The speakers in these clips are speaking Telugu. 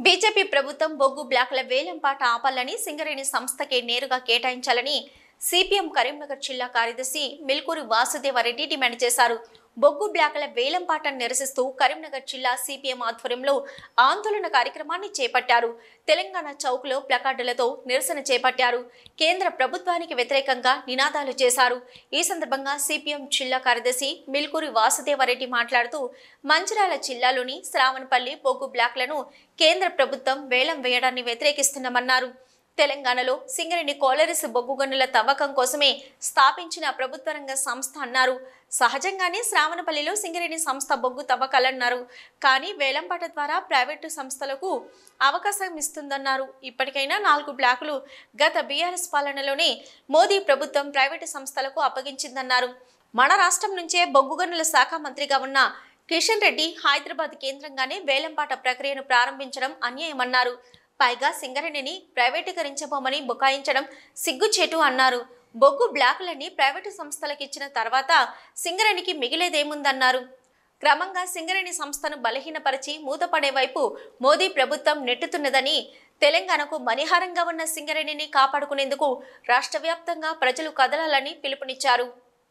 బీజేపీ ప్రభుత్వం బొగ్గు బ్లాకుల వేలంపాట ఆపాలని సింగరేణి సంస్థకే నేరుగా కేటాయించాలని సిపిఎం కరీంనగర్ జిల్లా కార్యదర్శి మిల్కూరి వాసుదేవరెడ్డి డిమాండ్ చేశారు బొగ్గు బ్లాకుల వేలంపాటను నిరసిస్తూ కరీంనగర్ జిల్లా సిపిఎం ఆధ్వర్యంలో ఆందోళన కార్యక్రమాన్ని చేపట్టారు తెలంగాణ చౌక్లో ప్లకార్డులతో నిరసన చేపట్టారు కేంద్ర ప్రభుత్వానికి వ్యతిరేకంగా నినాదాలు చేశారు ఈ సందర్భంగా సిపిఎం జిల్లా కార్యదర్శి మిల్కూరి వాసుదేవరెడ్డి మాట్లాడుతూ మంచిర్యాల జిల్లాలోని శ్రావణపల్లి బొగ్గు బ్లాక్లను కేంద్ర ప్రభుత్వం వేలం వేయడాన్ని వ్యతిరేకిస్తున్నామన్నారు తెలంగాణలో సింగరేణి కోలరిస్ బొగ్గు గనుల తవ్వకం కోసమే స్థాపించిన ప్రభుత్వ రంగ సంస్థ అన్నారు సహజంగానే శ్రావణపల్లిలో సింగరేణి సంస్థ బొగ్గు తవ్వకాలన్నారు కానీ వేలంపాట ద్వారా ప్రైవేటు సంస్థలకు అవకాశం ఇస్తుందన్నారు ఇప్పటికైనా నాలుగు బ్లాకులు గత బీఆర్ఎస్ పాలనలోనే మోదీ ప్రభుత్వం ప్రైవేటు సంస్థలకు అప్పగించిందన్నారు మన రాష్ట్రం నుంచే బొగ్గు గనుల శాఖ మంత్రిగా ఉన్న కిషన్ రెడ్డి హైదరాబాద్ కేంద్రంగానే వేలంపాట ప్రక్రియను ప్రారంభించడం అన్యాయమన్నారు పైగా సింగరేణిని ప్రైవేటీకరించబోమని బుకాయించడం సిగ్గుచేటు అన్నారు బొగ్గు బ్లాకులన్నీ ప్రైవేటు సంస్థలకు ఇచ్చిన తర్వాత సింగరేణికి మిగిలేదేముందన్నారు క్రమంగా సింగరేణి సంస్థను బలహీనపరిచి మూతపడే వైపు మోదీ ప్రభుత్వం నెట్టుతున్నదని తెలంగాణకు మణిహారంగా ఉన్న సింగరేణిని కాపాడుకునేందుకు రాష్ట్ర వ్యాప్తంగా ప్రజలు కదలాలని పిలుపునిచ్చారు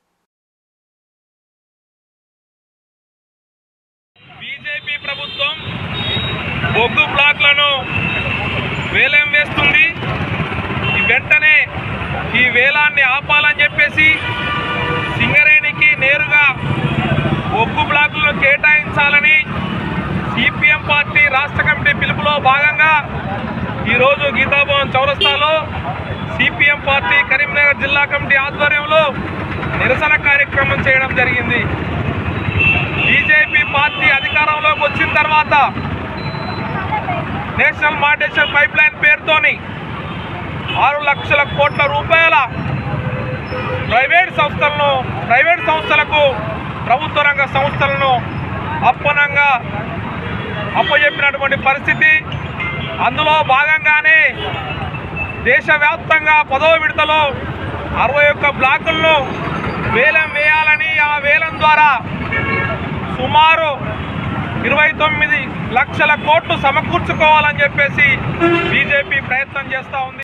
బీజేపీ ప్రభుత్వం బొగ్గు బ్లాక్లను వేలం వేస్తుంది ఈ వెంటనే ఈ వేలాన్ని ఆపాలని చెప్పేసి సింగరేణికి నేరుగా బొగ్గు బ్లాకులను కేటాయించాలని సిపిఎం పార్టీ రాష్ట్ర కమిటీ పిలుపులో భాగంగా ఈరోజు గీతాభవన్ చౌరస్తాలో సిపిఎం పార్టీ కరీంనగర్ జిల్లా కమిటీ ఆధ్వర్యంలో నిరసన కార్యక్రమం చేయడం జరిగింది బీజేపీ పార్టీ అధికారంలోకి వచ్చిన తర్వాత నేషనల్ మానిటేషన్ పైప్ లైన్ పేరుతోని ఆరు లక్షల కోట్ల రూపాయల ప్రైవేట్ సంస్థలను ప్రైవేట్ సంస్థలకు ప్రభుత్వ రంగ సంస్థలను అప్పనంగా అప్పచెప్పినటువంటి పరిస్థితి అందులో భాగంగానే దేశవ్యాప్తంగా పదవ విడతలో అరవై ఒక్క బ్లాకులను వేలం వేయాలని ఆ వేలం ద్వారా సుమారు ఇరవై తొమ్మిది లక్షల కోట్లు సమకూర్చుకోవాలని చెప్పేసి బీజేపీ ప్రయత్నం చేస్తూ ఉంది